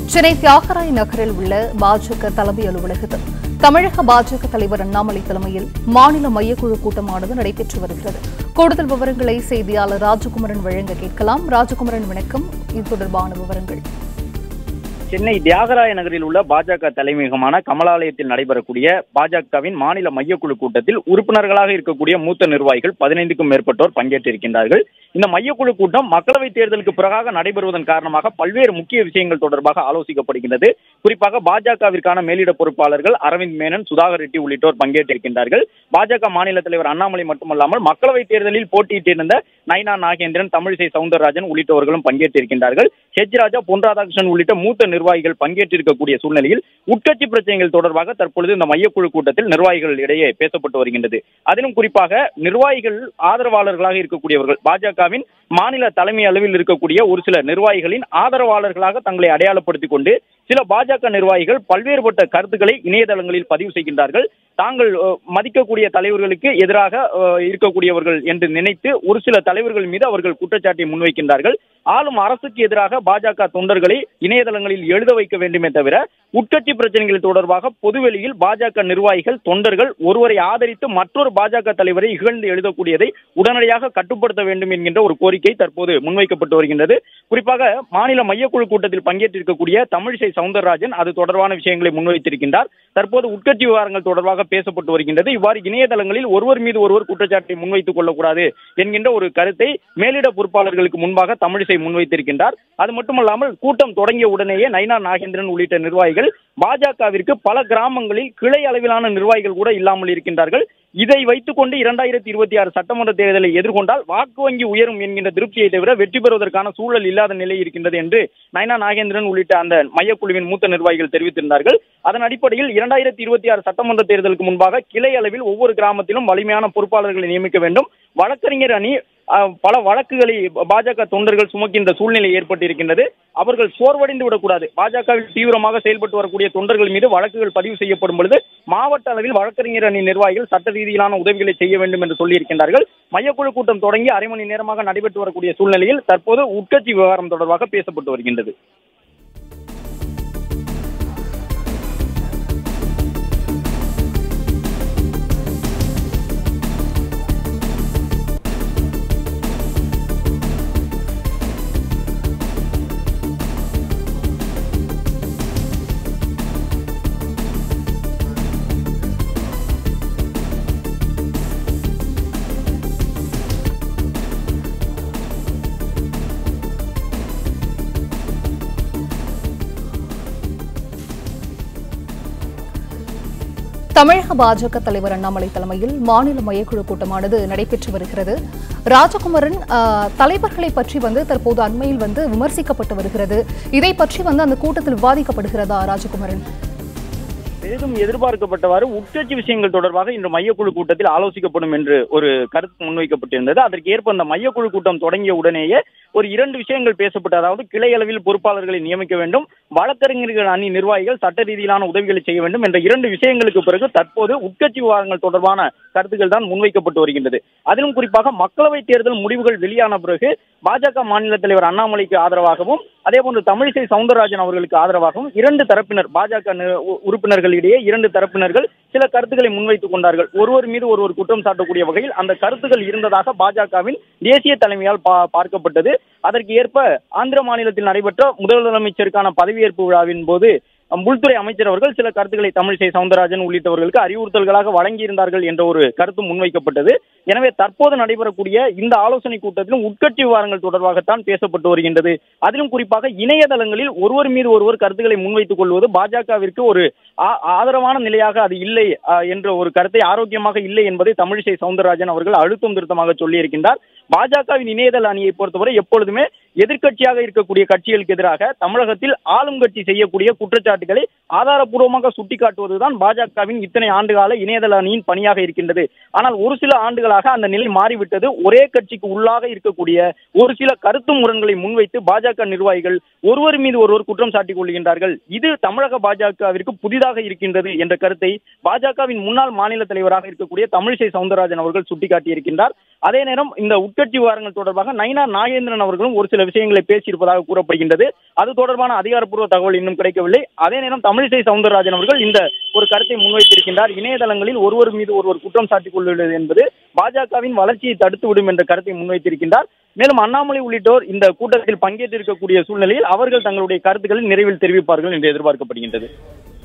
சென்னை தியாகராய நகரில் உள்ள பாஜக தலைமை அலுவலகத்தில் தமிழக பாஜக தலைவர் அண்ணாமலை தலைமையில் மாநில மையக்குழு கூட்டமானது நடைபெற்று வருகிறது கூடுதல் விவரங்களை செய்தியாளர் ராஜகுமரன் வழங்க கேட்கலாம் ராஜகுமரன் வணக்கம் இது தொடர்பான விவரங்கள் சென்னை தியாகராய நகரில் உள்ள பாஜக தலைமையகமான கமலாலயத்தில் நடைபெறக்கூடிய பாஜகவின் மாநில மையக்குழு கூட்டத்தில் உறுப்பினர்களாக இருக்கக்கூடிய மூத்த நிர்வாகிகள் பதினைந்துக்கும் மேற்பட்டோர் பங்கேற்றிருக்கின்றார்கள் இந்த மையக்குழு கூட்டம் மக்களவைத் தேர்தலுக்கு பிறகாக நடைபெறுவதன் காரணமாக பல்வேறு முக்கிய விஷயங்கள் தொடர்பாக ஆலோசிக்கப்படுகின்றது குறிப்பாக பாஜகவிற்கான மேலிட பொறுப்பாளர்கள் அரவிந்த் மேனன் சுதாகர் ரெட்டி உள்ளிட்டோர் பங்கேற்றிருக்கின்றார்கள் பாஜக மாநில தலைவர் அண்ணாமலை மட்டுமல்லாமல் மக்களவைத் தேர்தலில் போட்டியிட்டிருந்த நைனா நாகேந்திரன் தமிழிசை சவுந்தரராஜன் உள்ளிட்டவர்களும் பங்கேற்றிருக்கின்றார்கள் ஹெச் ராஜா பொன் ராதாகிருஷ்ணன் உள்ளிட்ட மூத்த நிர்வாகிகள் பங்கேற்றிருக்கக்கூடிய சூழ்நிலையில் உட்கட்சி பிரச்சனைகள் தொடர்பாக தற்பொழுது இந்த மையக்குழு கூட்டத்தில் நிர்வாகிகள் இடையே பேசப்பட்டு வருகின்றது அதிலும் குறிப்பாக நிர்வாகிகள் ஆதரவாளர்களாக இருக்கக்கூடியவர்கள் பாஜகவின் மாநில தலைமை அளவில் இருக்கக்கூடிய ஒரு சில நிர்வாகிகளின் ஆதரவாளர்களாக தங்களை அடையாளப்படுத்திக் கொண்டு சில பாஜக நிர்வாகிகள் பல்வேறுபட்ட கருத்துக்களை இணையதளங்களில் பதிவு செய்கின்றார்கள் தாங்கள் அஹ், மதிக்கக்கூடிய தலைவர்களுக்கு எதிராக அஹ், இருக்கக்கூடியவர்கள் என்று நினைத்து ஒரு சில தலைவர்கள் மீது அவர்கள் குற்றச்சாட்டை முன்வைக்கின்றார்கள் ஆளும் அரசுக்கு எதிராக பாஜக தொண்டர்களை இணையதளங்களில் எழுத வைக்க வேண்டுமே தவிர உட்கட்சி பிரச்சனைகள் தொடர்பாக பொதுவெளியில் பாஜக நிர்வாகிகள் தொண்டர்கள் ஒருவரை ஆதரித்து மற்றொரு பாஜக தலைவரை இகழ்ந்து எழுதக்கூடியதை உடனடியாக கட்டுப்படுத்த வேண்டும் என்கின்ற ஒரு கோரிக்கை தற்போது முன்வைக்கப்பட்டு வருகின்றது குறிப்பாக மாநில மையக்குழு கூட்டத்தில் பங்கேற்றிருக்கக்கூடிய தமிழிசை சவுந்தரராஜன் அது தொடர்பான விஷயங்களை முன்வைத்திருக்கின்றார் தற்போது உட்கட்சி விவகாரங்கள் தொடர்பாக பேசப்பட்டு வருகின்றது இவ்வாறு இணையதளங்களில் ஒருவர் மீது ஒருவர் குற்றச்சாட்டை முன்வைத்துக் கொள்ளக்கூடாது என்கின்ற ஒரு கருத்தை மேலிட பொறுப்பாளர்களுக்கு முன்பாக தமிழிசை முன்வைத்திருக்கின்றார் அது மட்டுமல்லாமல் கூட்டம் தொடங்கிய உடனேயே நைனா நாகேந்திரன் உள்ளிட்ட நிர்வாகிகள் பாஜகவிற்கு பல கிராமங்களில் கிளை அளவிலான நிர்வாகிகள் கூட இல்லாமல் இருக்கின்றார்கள் இதை வைத்துக் கொண்டு இரண்டாயிரத்தி இருபத்தி ஆறு சட்டமன்ற தேர்தலை எதிர்கொண்டால் வாக்கு வங்கி உயரும் என்கின்ற திருப்தியை தவிர வெற்றி பெறுவதற்கான சூழல் இல்லாத நிலை இருக்கின்றது என்று நயனா நாகேந்திரன் உள்ளிட்ட அந்த மையக்குழுவின் மூத்த நிர்வாகிகள் தெரிவித்திருந்தார்கள் அதன் அடிப்படையில் இரண்டாயிரத்தி இருபத்தி ஆறு சட்டமன்ற தேர்தலுக்கு முன்பாக கிளை அளவில் ஒவ்வொரு கிராமத்திலும் வலிமையான பொறுப்பாளர்களை நியமிக்க வேண்டும் வழக்கறிஞர் அணி அஹ், பல வழக்குகளை பாஜக தொண்டர்கள் சுமக்கின்ற சூழ்நிலை ஏற்பட்டிருக்கின்றது அவர்கள் சோர்வடைந்து விடக்கூடாது பாஜகவில் தீவிரமாக செயல்பட்டு வரக்கூடிய தொண்டர்கள் மீது வழக்குகள் பதிவு செய்யப்படும் பொழுது மாவட்ட அளவில் வழக்கறிஞர் அணி நிர்வாகிகள் சட்ட ரீதியிலான உதவிகளை செய்ய வேண்டும் என்று சொல்லியிருக்கின்றார்கள் மையக்குழு கூட்டம் தொடங்கி அரை மணி நேரமாக நடைபெற்று வரக்கூடிய சூழ்நிலையில் தற்போது உட்கட்சி விவகாரம் தொடர்பாக பேசப்பட்டு வருகின்றது தமிழக பாஜக தலைவர் அண்ணாமலை தலைமையில் மாநில மையக்குழு கூட்டமானது நடைபெற்று வருகிறது ராஜகுமரன் ஆஹ், தலைவர்களை பற்றி வந்து தற்போது அண்மையில் வந்து விமர்சிக்கப்பட்டு வருகிறது இதை பற்றி வந்து அந்த கூட்டத்தில் விவாதிக்கப்படுகிறதா ராஜகுமரன் பெரிதும் எதிர்பார்க்கப்பட்டவாறு உட்கட்சி விஷயங்கள் தொடர்பாக இன்று மையக்குழு கூட்டத்தில் ஆலோசிக்கப்படும் என்று ஒரு கருத்து முன்வைக்கப்பட்டிருந்தது அதற்கு ஏற்ப அந்த மையக்குழு கூட்டம் தொடங்கிய உடனேயே ஒரு இரண்டு விஷயங்கள் பேசப்பட்டு அதாவது கிளை அளவில் பொறுப்பாளர்களை நியமிக்க வேண்டும் வழக்கறிஞர்கள் அணி நிர்வாகிகள் சட்ட ரீதியிலான உதவிகளை செய்ய வேண்டும் என்ற இரண்டு விஷயங்களுக்கு பிறகு தற்போது உட்கட்சி விவகாரங்கள் தொடர்பான கருத்துக்கள் தான் முன்வைக்கப்பட்டு வருகின்றது அதிலும் குறிப்பாக மக்களவைத் தேர்தல் முடிவுகள் வெளியான பிறகு பாஜக மாநில தலைவர் அண்ணாமலைக்கு ஆதரவாகவும் அதே போன்று தமிழிசை சவுந்தரராஜன் அவர்களுக்கு ஆதரவாகவும் இரண்டு தரப்பினர் பாஜக நி- உ- உறுப்பினர்களிடையே இரண்டு தரப்பினர்கள் சில கருத்துக்களை முன்வைத்துக் கொண்டார்கள் ஒருவர் மீது ஒருவர் குற்றம் சாட்டக்கூடிய வகையில் அந்த கருத்துக்கள் இருந்ததாக பாஜகவின் தேசிய தலைமையால் பா- பார்க்கப்பட்டது அதற்கு ஏற்ப ஆந்திர மாநிலத்தில் நடைபெற்ற முதலமைச்சருக்கான பதவியேற்பு விழாவின் போது அம், உள்துறை அமைச்சர் அவர்கள் சில கருத்துக்களை தமிழிசை சவுந்தரராஜன் உள்ளிட்டவர்களுக்கு அறிவுறுத்தல்களாக வழங்கியிருந்தார்கள் என்ற ஒரு கருத்து முன்வைக்கப்பட்டது எனவே தற்போது நடைபெறக்கூடிய இந்த ஆலோசனை கூட்டத்திலும் உட்கட்சி விவகாரங்கள் தொடர்பாகத்தான் பேசப்பட்டு வருகின்றது அதிலும் குறிப்பாக இணையதளங்களில் ஒருவர் மீது ஒருவர் கருத்துக்களை முன்வைத்துக் கொள்வது பாஜகவிற்கு ஒரு ஆ- ஆதரவான நிலையாக அது இல்லை ஆ, என்ற ஒரு கருத்தை ஆரோக்கியமாக இல்லை என்பதை தமிழிசை சவுந்தரராஜன் அவர்கள் அழுத்தம் திருத்தமாக சொல்லியிருக்கின்றார் பாஜகவின் இணையதள அணியை பொறுத்தவரை எப்பொழுதுமே எதிர்க்கட்சியாக இருக்கக்கூடிய கட்சிகளுக்கு எதிராக தமிழகத்தில் ஆளும் கட்சி செய்யக்கூடிய குற்றச்சாட்டுகளை ஆதாரப்பூர்வமாக சுட்டிக்காட்டுவதுதான் பாஜகவின் இத்தனை ஆண்டுகால இணையதள அணியின் பணியாக இருக்கின்றது ஆனால் ஒரு சில ஆண்டுகளாக அந்த நிலை மாறிவிட்டது ஒரே கட்சிக்கு உள்ளாக இருக்கக்கூடிய ஒரு சில கருத்து முரண்களை முன்வைத்து பாஜக நிர்வாகிகள் ஒருவர் மீது ஒருவர் குற்றம் சாட்டிக் கொள்கின்றார்கள் இது தமிழக பாஜகவிற்கு புதிதாக இருக்கின்றது என்ற கருத்தை பாஜகவின் முன்னாள் மாநில தலைவராக இருக்கக்கூடிய தமிழிசை சவுந்தரராஜன் அவர்கள் சுட்டிக்காட்டியிருக்கின்றார் அதே நேரம் இந்த உட்கட்சி விவகாரங்கள் தொடர்பாக நயினா நாகேந்திரன் அவர்களும் ஒரு சில சில விஷயங்களை பேசியிருப்பதாக கூறப்படுகின்றது அது தொடர்பான அதிகாரப்பூர்வ தகவல் இன்னும் கிடைக்கவில்லை அதே நேரம் தமிழிசை சவுந்தரராஜன் அவர்கள் இந்த ஒரு கருத்தை முன்வைத்திருக்கின்றார் இணையதளங்களில் ஒருவர் மீது ஒருவர் குற்றம் சாட்டிக் கொள்வது என்பது பாஜகவின் வளர்ச்சியை தடுத்து விடும் என்ற கருத்தை முன்வைத்திருக்கின்றார் மேலும் அண்ணாமலை உள்ளிட்டோர் இந்த கூட்டத்தில் பங்கேற்றிருக்கக்கூடிய சூழ்நிலையில் அவர்கள் தங்களுடைய கருத்துக்களை நிறைவில் தெரிவிப்பார்கள் என்று எதிர்பார்க்கப்படுகின்றது